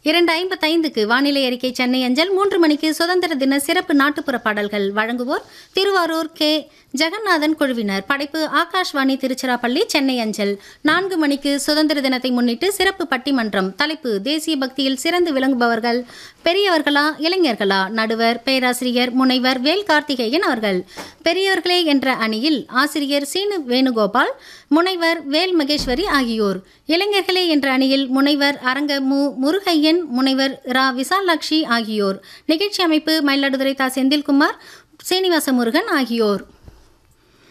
இரண்டு ஐம்பத்தைந்துக்கு வானிலை அறிக்கை சென்னை அஞ்சல் மூன்று மணிக்கு சுதந்திர தின சிறப்பு நாட்டுப்புற பாடல்கள் வழங்குவோர் திருவாரூர் கே ஜெகநாதன் குழுவினர் படைப்பு ஆகாஷ்வாணி திருச்சிராப்பள்ளி சென்னை அஞ்சல் நான்கு மணிக்கு சுதந்திர தினத்தை முன்னிட்டு சிறப்பு பட்டிமன்றம் தலைப்பு தேசிய பக்தியில் சிறந்து விளங்குபவர்கள் பெரியவர்களா இளைஞர்களா நடுவர் பேராசிரியர் முனைவர் வேல் கார்த்திகேயன் அவர்கள் பெரியவர்களே என்ற அணியில் ஆசிரியர் சீனு வேணுகோபால் முனைவர் வேல் மகேஸ்வரி ஆகியோர் இளைஞர்களே என்ற அணியில் முனைவர் அரங்க மு முருகையன் முனைவர் ரா விசாலாட்சி ஆகியோர் நிகழ்ச்சி அமைப்பு மயிலாடுதுறை தா செந்தில்குமார் சீனிவாச முருகன் ஆகியோர்